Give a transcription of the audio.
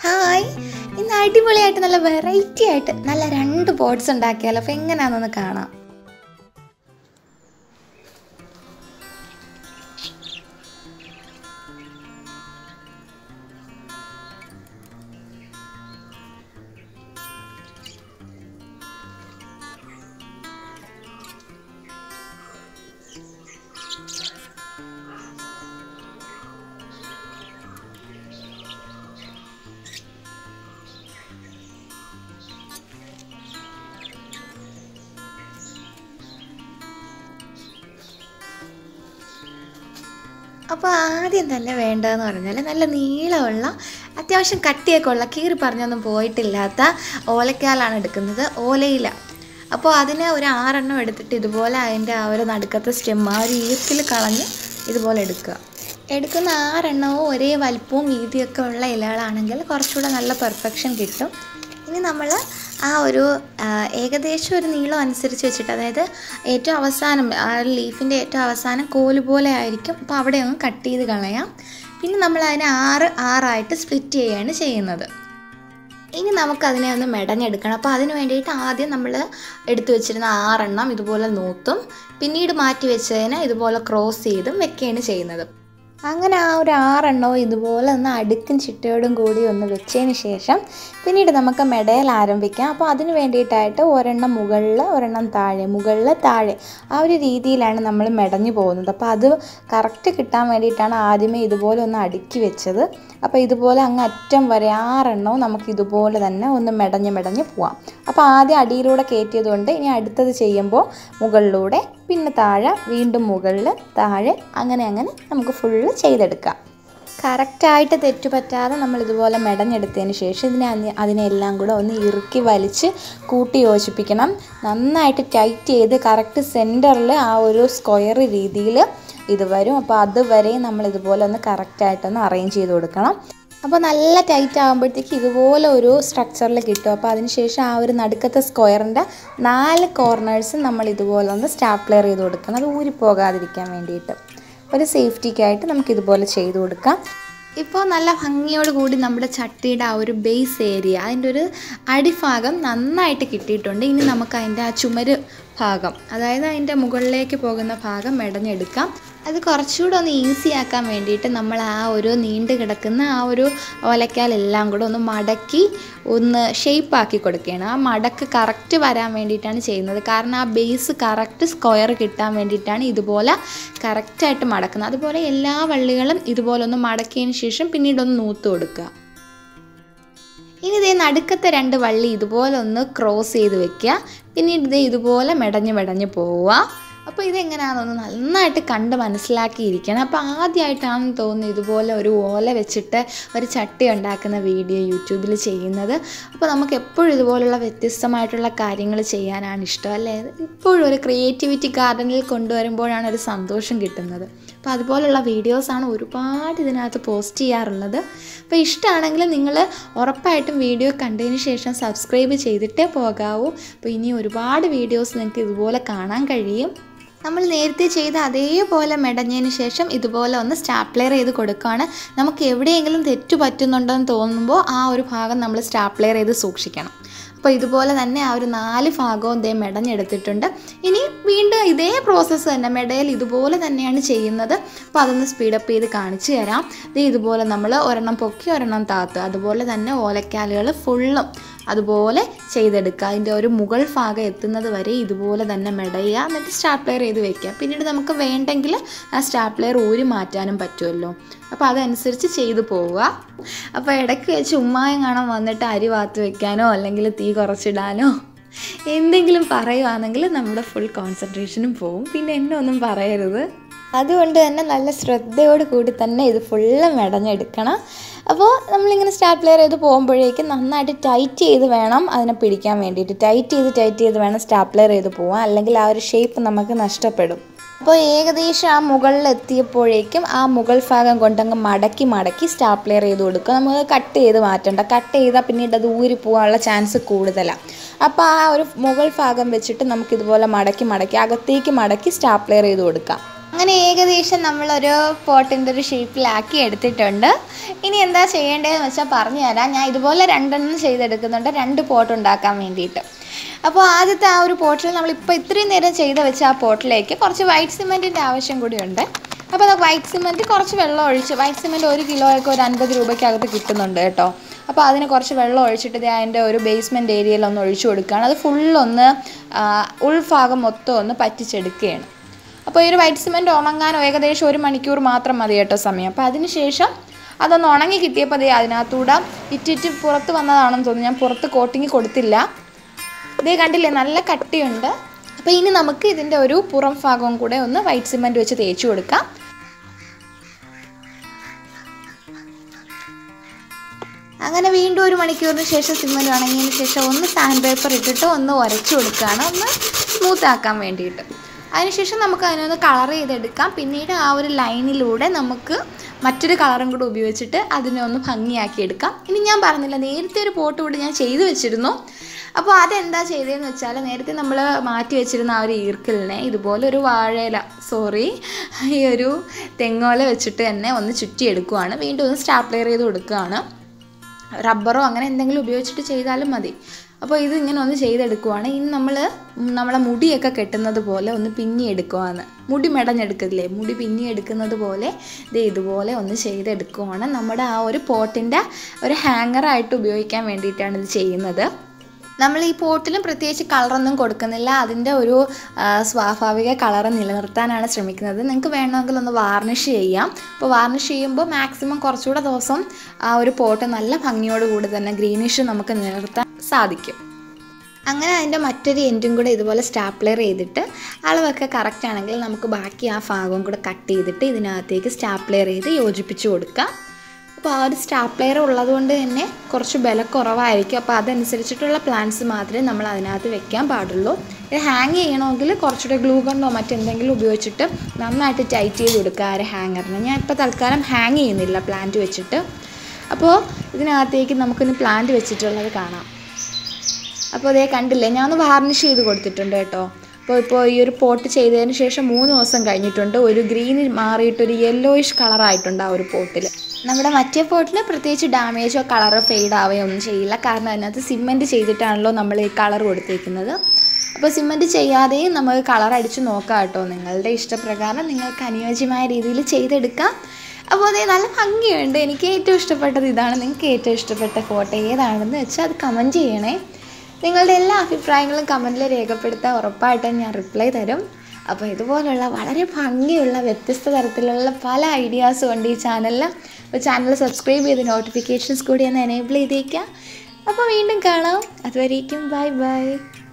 hi ഇന്ന് അടിപൊളിയായിട്ട് നല്ല വെറൈറ്റി ആയിട്ട് നല്ല രണ്ട് ബോർഡ്സ് ഉണ്ടാക്കിയാലോ അപ്പോൾ എങ്ങനെയാണെന്നൊന്ന് കാണാം അപ്പോൾ ആദ്യം തന്നെ വേണ്ടതെന്ന് പറഞ്ഞാൽ നല്ല നീളമുള്ള അത്യാവശ്യം കട്ടിയൊക്കെ ഉള്ള കീറി പറഞ്ഞൊന്നും പോയിട്ടില്ലാത്ത ഓലക്കാലാണ് എടുക്കുന്നത് ഓലയില അപ്പോൾ അതിന് ഒരു ആറെണ്ണം എടുത്തിട്ട് ഇതുപോലെ അതിൻ്റെ ആ ഒരു നടുക്കത്തെ സ്റ്റെം ആ ഒരു ഈർക്കിൽ കളഞ്ഞ് ഇതുപോലെ എടുക്കുക എടുക്കുന്ന ആറെണ്ണവും ഒരേ വലിപ്പവും വീതിയൊക്കെ ഉള്ള ഇലകളാണെങ്കിൽ കുറച്ചുകൂടെ നല്ല പെർഫെക്ഷൻ കിട്ടും ഇനി നമ്മൾ ആ ഒരു ആ, ഏകദേശം ഒരു നീളം അനുസരിച്ച് വെച്ചിട്ട് അതായത് ഏറ്റവും അവസാനം ആ ഒരു ലീഫിൻ്റെ ഏറ്റവും അവസാനം കോല് പോലെ ആയിരിക്കും അപ്പോൾ അവിടെ ഒന്ന് കട്ട് ചെയ്ത് കളയാം പിന്നെ നമ്മൾ അതിനെ ആറ് ആറായിട്ട് സ്പ്ലിറ്റ് ചെയ്യുകയാണ് ചെയ്യുന്നത് ഇനി നമുക്കതിനെ ഒന്ന് മെടഞ്ഞെടുക്കണം അപ്പോൾ അതിന് വേണ്ടിയിട്ട് ആദ്യം നമ്മൾ എടുത്തു വെച്ചിരുന്ന ആറെണ്ണം ഇതുപോലെ നൂത്തും പിന്നീട് മാറ്റി വെച്ചതിനെ ഇതുപോലെ ക്രോസ് ചെയ്തും വെക്കുകയാണ് ചെയ്യുന്നത് അങ്ങനെ ആ ഒരു ആറെണ്ണവും ഇതുപോലെ ഒന്ന് അടുക്കും ചിട്ടയോടും കൂടി ഒന്ന് വെച്ചതിന് ശേഷം പിന്നീട് നമുക്ക് മെടയിൽ ആരംഭിക്കാം അപ്പോൾ അതിന് വേണ്ടിയിട്ടായിട്ട് ഒരെണ്ണം മുകളിൽ ഒരെണ്ണം താഴെ മുകളിൽ താഴെ ആ ഒരു രീതിയിലാണ് നമ്മൾ മെടഞ്ഞു പോകുന്നത് അപ്പോൾ അത് കറക്റ്റ് കിട്ടാൻ വേണ്ടിയിട്ടാണ് ആദ്യമേ ഇതുപോലെ ഒന്ന് അടുക്കി വെച്ചത് അപ്പോൾ ഇതുപോലെ അങ്ങ് അറ്റം വരെ ആറെണ്ണവും നമുക്ക് ഇതുപോലെ തന്നെ ഒന്ന് മെടഞ്ഞ് മെടഞ്ഞ് പോവാം അപ്പോൾ ആദ്യം അടിയിലൂടെ കയറ്റിയത് കൊണ്ട് ഇനി അടുത്തത് ചെയ്യുമ്പോൾ മുകളിലൂടെ പിന്നെ താഴെ വീണ്ടും മുകളിൽ താഴെ അങ്ങനെ അങ്ങനെ നമുക്ക് ഫുള്ള് ചെയ്തെടുക്കാം കറക്റ്റായിട്ട് തെറ്റുപറ്റാതെ നമ്മൾ ഇതുപോലെ മെടഞ്ഞെടുത്തതിന് ശേഷം ഇതിനെ അതി- അതിനെല്ലാം കൂടെ ഒന്ന് ഇറുക്കി വലിച്ച് കൂട്ടി യോജിപ്പിക്കണം നന്നായിട്ട് ടൈറ്റ് ചെയ്ത് കറക്റ്റ് സെൻറ്ററിൽ ആ ഒരു സ്ക്വയർ രീതിയിൽ ഇത് വരും അപ്പോൾ അതുവരെ നമ്മൾ ഇതുപോലെ ഒന്ന് കറക്റ്റായിട്ടൊന്ന് അറേഞ്ച് ചെയ്ത് കൊടുക്കണം അപ്പോൾ നല്ല ടൈറ്റ് ആകുമ്പോഴത്തേക്ക് ഇതുപോലെ ഒരു സ്ട്രക്ചറിൽ കിട്ടും അപ്പോൾ അതിനുശേഷം ആ ഒരു നടുക്കത്തെ സ്ക്വയറിൻ്റെ നാല് കോർണേഴ്സും നമ്മൾ ഇതുപോലെ ഒന്ന് സ്റ്റാപ്ലെയർ ചെയ്ത് കൊടുക്കണം അത് ഊരിപ്പോകാതിരിക്കാൻ വേണ്ടിയിട്ട് ഒരു സേഫ്റ്റിക്കായിട്ട് നമുക്ക് ഇതുപോലെ ചെയ്ത് കൊടുക്കാം ഇപ്പോൾ നല്ല ഭംഗിയോട് കൂടി നമ്മുടെ ചട്ടിയുടെ ആ ഒരു ബേസ് ഏരിയ അതിൻ്റെ ഒരു അടിഭാഗം നന്നായിട്ട് കിട്ടിയിട്ടുണ്ട് ഇനി നമുക്ക് അതിൻ്റെ ആ ചുമര് ഭാഗം അതായത് അതിൻ്റെ മുകളിലേക്ക് പോകുന്ന ഭാഗം മെടഞ്ഞെടുക്കാം അത് കുറച്ചുകൂടെ ഒന്ന് ഈസി ആക്കാൻ വേണ്ടിയിട്ട് നമ്മൾ ആ ഒരു നീണ്ട് കിടക്കുന്ന ആ ഒരു ഓലക്കാലെല്ലാം കൂടെ ഒന്ന് മടക്കി ഒന്ന് ഷേപ്പാക്കി കൊടുക്കുകയാണ് ആ മടക്ക് കറക്റ്റ് വരാൻ വേണ്ടിയിട്ടാണ് ചെയ്യുന്നത് കാരണം ആ ബേസ് കറക്റ്റ് സ്ക്വയർ കിട്ടാൻ വേണ്ടിയിട്ടാണ് ഇതുപോലെ കറക്റ്റായിട്ട് മടക്കുന്നത് അതുപോലെ എല്ലാ വള്ളികളും ഇതുപോലെ ഒന്ന് മടക്കിയതിന് ശേഷം പിന്നീട് ഒന്ന് നൂത്ത് കൊടുക്കുക ഇനി ഇതേ നടുക്കത്തെ രണ്ട് വള്ളി ഇതുപോലെ ഒന്ന് ക്രോസ് ചെയ്ത് വെക്കുക പിന്നീട് ഇതേ ഇതുപോലെ മെടഞ്ഞ് മെടഞ്ഞ് പോവുക അപ്പോൾ ഇതെങ്ങനെയാണെന്നൊന്ന് നന്നായിട്ട് കണ്ട് മനസ്സിലാക്കിയിരിക്കണം അപ്പോൾ ആദ്യമായിട്ടാണെന്ന് തോന്നുന്നു ഇതുപോലെ ഒരു ഓല വെച്ചിട്ട് ഒരു ചട്ടി ഉണ്ടാക്കുന്ന വീഡിയോ യൂട്യൂബിൽ ചെയ്യുന്നത് അപ്പോൾ നമുക്ക് എപ്പോഴും ഇതുപോലുള്ള വ്യത്യസ്തമായിട്ടുള്ള കാര്യങ്ങൾ ചെയ്യാനാണ് ഇഷ്ടം അല്ലേ ഇപ്പോഴും ഒരു ക്രിയേറ്റിവിറ്റി ഗാർഡനിൽ കൊണ്ടുവരുമ്പോഴാണ് ഒരു സന്തോഷം കിട്ടുന്നത് അപ്പോൾ അതുപോലുള്ള വീഡിയോസാണ് ഒരുപാട് ഇതിനകത്ത് പോസ്റ്റ് ചെയ്യാറുള്ളത് അപ്പോൾ ഇഷ്ടമാണെങ്കിൽ നിങ്ങൾ ഉറപ്പായിട്ടും വീഡിയോ കണ്ടതിന് ശേഷം സബ്സ്ക്രൈബ് ചെയ്തിട്ടേ പോകാവൂ അപ്പോൾ ഇനി ഒരുപാട് വീഡിയോസ് നിങ്ങൾക്ക് ഇതുപോലെ കാണാൻ കഴിയും നമ്മൾ നേരത്തെ ചെയ്ത അതേപോലെ മെടഞ്ഞതിന് ശേഷം ഇതുപോലെ ഒന്ന് സ്റ്റാപ്ലെയർ ചെയ്ത് കൊടുക്കുകയാണ് നമുക്ക് എവിടെയെങ്കിലും തെറ്റു പറ്റുന്നുണ്ടെന്ന് തോന്നുമ്പോൾ ആ ഒരു ഭാഗം നമ്മൾ സ്റ്റാപ്ലെയർ ചെയ്ത് സൂക്ഷിക്കണം അപ്പോൾ ഇതുപോലെ തന്നെ ആ ഒരു നാല് ഭാഗവും ഇതേ മെടഞ്ഞെടുത്തിട്ടുണ്ട് ഇനി വീണ്ടും ഇതേ പ്രോസസ്സ് തന്നെ മെടയിൽ ഇതുപോലെ തന്നെയാണ് ചെയ്യുന്നത് അപ്പോൾ അതൊന്ന് സ്പീഡപ്പ് ചെയ്ത് കാണിച്ചു തരാം ഇത് ഇതുപോലെ നമ്മൾ ഒരെണ്ണം പൊക്കി ഒരെണ്ണം താത്ത് അതുപോലെ തന്നെ ഓലക്കാലുകൾ ഫുള്ളും അതുപോലെ ചെയ്തെടുക്കുക അതിൻ്റെ ഒരു മുകൾ ഭാഗം എത്തുന്നത് വരെ ഇതുപോലെ തന്നെ മെടയുക എന്നിട്ട് സ്റ്റാപ്ലെയർ ചെയ്ത് വെക്കുക പിന്നീട് നമുക്ക് വേണ്ടെങ്കിൽ ആ സ്റ്റാപ്ലെയർ ഊരി മാറ്റാനും പറ്റുമല്ലോ അപ്പോൾ അതനുസരിച്ച് ചെയ്തു പോവുക അപ്പോൾ ഇടയ്ക്ക് വെച്ച് ഉമ്മായും കാണാൻ വന്നിട്ട് അരി വാത്ത് വെക്കാനോ അല്ലെങ്കിൽ തീ കുറച്ചിടാനോ എന്തെങ്കിലും പറയുവാണെങ്കിൽ നമ്മുടെ ഫുൾ കോൺസെൻട്രേഷനും പോവും പിന്നെ എന്നെ ഒന്നും പറയരുത് അതുകൊണ്ട് തന്നെ നല്ല ശ്രദ്ധയോട് കൂടി തന്നെ ഇത് ഫുള്ള് മെടഞ്ഞെടുക്കണം അപ്പോൾ നമ്മളിങ്ങനെ സ്റ്റാപ്ലെയർ ചെയ്ത് പോകുമ്പോഴേക്കും നന്നായിട്ട് ടൈറ്റ് ചെയ്ത് വേണം അതിനെ പിടിക്കാൻ വേണ്ടിയിട്ട് ടൈറ്റ് ചെയ്ത് ടൈറ്റ് ചെയ്ത് വേണം സ്റ്റാപ്ലെയർ ചെയ്ത് പോകാൻ അല്ലെങ്കിൽ ആ ഒരു ഷേപ്പ് നമുക്ക് നഷ്ടപ്പെടും അപ്പോൾ ഏകദേശം ആ മുകളിൽ എത്തിയപ്പോഴേക്കും ആ മുകൾ ഭാഗം കൊണ്ടങ്ങ് മടക്കി മടക്കി സ്റ്റാപ്ലെയർ ചെയ്ത് കൊടുക്കുക നമുക്ക് കട്ട് ചെയ്ത് മാറ്റണ്ട കട്ട് ചെയ്താൽ പിന്നീട് അത് ഊരി പോകാനുള്ള ചാൻസ് കൂടുതലാണ് അപ്പോൾ ആ ഒരു മുകൾ ഭാഗം വെച്ചിട്ട് നമുക്കിതുപോലെ മടക്കി മടക്കി അകത്തേക്ക് മടക്കി സ്റ്റാപ്ലെയർ ചെയ്ത് കൊടുക്കാം അങ്ങനെ ഏകദേശം നമ്മളൊരു പോട്ടിൻ്റെ ഒരു ഷേപ്പിലാക്കി എടുത്തിട്ടുണ്ട് ഇനി എന്താ ചെയ്യേണ്ടതെന്ന് വെച്ചാൽ പറഞ്ഞു തരാം ഞാൻ ഇതുപോലെ രണ്ടെണ്ണം ചെയ്തെടുക്കുന്നുണ്ട് രണ്ട് പോട്ട് ഉണ്ടാക്കാൻ വേണ്ടിയിട്ട് അപ്പോൾ ആദ്യത്തെ ആ ഒരു പോട്ടിൽ നമ്മളിപ്പോൾ ഇത്രയും നേരം ചെയ്ത് വെച്ച ആ പോട്ടിലേക്ക് കുറച്ച് വൈറ്റ് സിമെൻറ്റിൻ്റെ ആവശ്യം കൂടിയുണ്ട് അപ്പോൾ അത് വൈറ്റ് സിമെൻറ്റ് കുറച്ച് വെള്ളം ഒഴിച്ച് വൈറ്റ് സിമെൻറ്റ് ഒരു കിലോയൊക്കെ ഒരു അൻപത് രൂപയ്ക്കകത്ത് കിട്ടുന്നുണ്ട് കേട്ടോ അപ്പോൾ അതിന് കുറച്ച് വെള്ളം ഒഴിച്ചിട്ട് ഇത് അതിൻ്റെ ഒരു ബേസ്മെൻറ്റ് ഏരിയയിൽ ഒന്ന് ഒഴിച്ചു കൊടുക്കുകയാണ് അത് ഫുള്ളൊന്ന് ഉൾഭാഗം മൊത്തം ഒന്ന് പറ്റിച്ചെടുക്കുകയാണ് അപ്പോൾ ഈ ഒരു വൈറ്റ് സിമെൻറ്റ് ഉണങ്ങാൻ ഏകദേശം ഒരു മണിക്കൂർ മാത്രം മതി കേട്ടോ സമയം അപ്പോൾ അതിന് ശേഷം അതൊന്ന് ഉണങ്ങി കിട്ടിയപ്പോൾ അതേ അതിനകത്തൂടെ ഇറ്റിറ്റ് പുറത്ത് വന്നതാണെന്ന് തോന്നുന്നു ഞാൻ പുറത്ത് കോട്ടിങ് കൊടുത്തില്ല ഇതേ കണ്ടില്ലേ നല്ല കട്ടിയുണ്ട് അപ്പോൾ ഇനി നമുക്ക് ഇതിൻ്റെ ഒരു പുറം ഭാഗവും കൂടെ ഒന്ന് വൈറ്റ് സിമെൻറ്റ് വെച്ച് തേച്ച് കൊടുക്കാം അങ്ങനെ വീണ്ടും ഒരു മണിക്കൂറിന് ശേഷം സിമെൻറ്റ് ഉണങ്ങിയതിന് ശേഷം ഒന്ന് സാൻഡ് പേപ്പർ ഇട്ടിട്ട് ഒന്ന് ഉരച്ചു കൊടുക്കുകയാണ് ഒന്ന് സ്മൂത്ത് ആക്കാൻ വേണ്ടിയിട്ട് അതിനുശേഷം നമുക്ക് അതിനൊന്ന് കളർ ചെയ്തെടുക്കാം പിന്നീട് ആ ഒരു ലൈനിലൂടെ നമുക്ക് മറ്റൊരു കളറും കൂടെ ഉപയോഗിച്ചിട്ട് അതിനെ ഒന്ന് ഭംഗിയാക്കി എടുക്കാം ഇനി ഞാൻ പറഞ്ഞില്ല നേരത്തെ ഒരു പോട്ട് കൂടി ഞാൻ ചെയ്തു വെച്ചിരുന്നു അപ്പോൾ അതെന്താ ചെയ്തതെന്ന് വെച്ചാൽ നേരത്തെ നമ്മൾ മാറ്റി വെച്ചിരുന്ന ആ ഒരു ഈർക്കലിനെ ഇതുപോലെ ഒരു വാഴയില സോറി ഈ ഒരു തെങ്ങോല വെച്ചിട്ട് തന്നെ ഒന്ന് ചുറ്റിയെടുക്കുവാണ് വീണ്ടും ഒന്ന് സ്റ്റാപ്ലെയർ ചെയ്ത് കൊടുക്കുകയാണ് റബ്ബറോ അങ്ങനെ എന്തെങ്കിലും ഉപയോഗിച്ചിട്ട് ചെയ്താലും മതി അപ്പോൾ ഇത് ഇങ്ങനെ ഒന്ന് ചെയ്തെടുക്കുവാണ് ഇനി നമ്മൾ നമ്മളെ മുടിയൊക്കെ കെട്ടുന്നത് പോലെ ഒന്ന് പിന്നി എടുക്കുവാണ് മുടി മെടഞ്ഞെടുക്കില്ലേ മുടി പിന്നി എടുക്കുന്നത് പോലെ ഇത് ഇതുപോലെ ഒന്ന് ചെയ്തെടുക്കുവാണ് നമ്മുടെ ആ ഒരു പോട്ടിൻ്റെ ഒരു ഹാങ്ങറായിട്ട് ഉപയോഗിക്കാൻ വേണ്ടിയിട്ടാണ് ഇത് ചെയ്യുന്നത് നമ്മൾ ഈ പോട്ടിലും പ്രത്യേകിച്ച് കളറൊന്നും കൊടുക്കുന്നില്ല അതിൻ്റെ ഒരു ആ, സ്വാഭാവിക കളറ് നിലനിർത്താനാണ് ശ്രമിക്കുന്നത് നിങ്ങൾക്ക് വേണമെങ്കിൽ ഒന്ന് വാർണിഷ് ചെയ്യാം അപ്പോൾ വാർണിഷ് ചെയ്യുമ്പോൾ മാക്സിമം കുറച്ചുകൂടെ ദിവസം ആ ഒരു പോട്ട് നല്ല ഭംഗിയോടുകൂടി തന്നെ ഗ്രീനിഷ് നമുക്ക് നിലനിർത്താൻ സാധിക്കും അങ്ങനെ അതിൻ്റെ മറ്റൊരു എൻഡും കൂടെ ഇതുപോലെ സ്റ്റാപ്ലെയർ ചെയ്തിട്ട് അളവൊക്കെ കറക്റ്റ് ആണെങ്കിൽ നമുക്ക് ബാക്കി ആ ഭാഗവും കൂടെ കട്ട് ചെയ്തിട്ട് ഇതിനകത്തേക്ക് സ്റ്റാപ്ലെയർ ചെയ്ത് യോജിപ്പിച്ച് കൊടുക്കാം അപ്പോൾ ആ ഒരു സ്റ്റാപ്ലെയർ ഉള്ളതുകൊണ്ട് തന്നെ കുറച്ച് ബലം കുറവായിരിക്കും അപ്പോൾ അതനുസരിച്ചിട്ടുള്ള പ്ലാന്റ്സ് മാത്രമേ നമ്മൾ അതിനകത്ത് വെക്കാൻ പാടുള്ളൂ ഇത് ഹാങ് ചെയ്യണമെങ്കിൽ കുറച്ചുകൂടെ ഗ്ലൂ ഗണ്ണോ മറ്റെന്തെങ്കിലും ഉപയോഗിച്ചിട്ട് നന്നായിട്ട് ടൈറ്റ് ചെയ്ത് കൊടുക്കുക ആ ഒരു ഹാങ്ങറിന് ഞാൻ ഇപ്പോൾ തൽക്കാലം ഹാങ് ചെയ്യുന്നില്ല പ്ലാന്റ് വെച്ചിട്ട് അപ്പോൾ ഇതിനകത്തേക്ക് നമുക്കിനി പ്ലാന്റ് വെച്ചിട്ടുള്ളത് കാണാം അപ്പോൾ അതേ കണ്ടില്ലേ ഞാൻ ഒന്ന് വാർണിഷ് ചെയ്ത് കൊടുത്തിട്ടുണ്ട് കേട്ടോ അപ്പോൾ ഇപ്പോൾ ഈ ഒരു പോട്ട് ചെയ്തതിന് ശേഷം മൂന്ന് ദിവസം കഴിഞ്ഞിട്ടുണ്ട് ഒരു ഗ്രീൻ മാറിയിട്ട് ഒരു യെല്ലോയിഷ് കളറായിട്ടുണ്ട് ആ ഒരു പോട്ടിൽ നമ്മുടെ മറ്റേ പോട്ടിൽ പ്രത്യേകിച്ച് ഡാമേജോ കളറോ ഫെയ്ഡ് ആവുകയോ ഒന്നും ചെയ്യില്ല കാരണം അതിനകത്ത് സിമെൻറ്റ് ചെയ്തിട്ടാണല്ലോ നമ്മൾ ഈ കളർ കൊടുത്തേക്കുന്നത് അപ്പോൾ സിമെൻറ്റ് ചെയ്യാതെയും നമുക്ക് കളർ അടിച്ച് നോക്കാം കേട്ടോ നിങ്ങളുടെ ഇഷ്ടപ്രകാരം നിങ്ങൾക്ക് അനുയോജ്യമായ രീതിയിൽ ചെയ്തെടുക്കാം അപ്പോൾ അതേ നല്ല ഭംഗിയുണ്ട് എനിക്ക് ഏറ്റവും ഇഷ്ടപ്പെട്ടത് ഇതാണ് നിങ്ങൾക്ക് ഏറ്റവും ഇഷ്ടപ്പെട്ട ഫോട്ടോ ഏതാണെന്ന് വെച്ചാൽ അത് കമൻറ്റ് ചെയ്യണേ നിങ്ങളുടെ എല്ലാ അഭിപ്രായങ്ങളും കമൻറ്റിൽ രേഖപ്പെടുത്താൻ ഉറപ്പായിട്ടും ഞാൻ റിപ്ലൈ തരും അപ്പോൾ ഇതുപോലുള്ള വളരെ ഭംഗിയുള്ള വ്യത്യസ്ത തരത്തിലുള്ള പല ഐഡിയാസും ഉണ്ട് ഈ ചാനലിൽ അപ്പോൾ ചാനൽ സബ്സ്ക്രൈബ് ചെയ്ത് നോട്ടിഫിക്കേഷൻസ് കൂടി ഒന്ന് എനേബിൾ ചെയ്തേക്കാം അപ്പോൾ വീണ്ടും കാണാം അതുവരേക്കും ബൈ ബൈ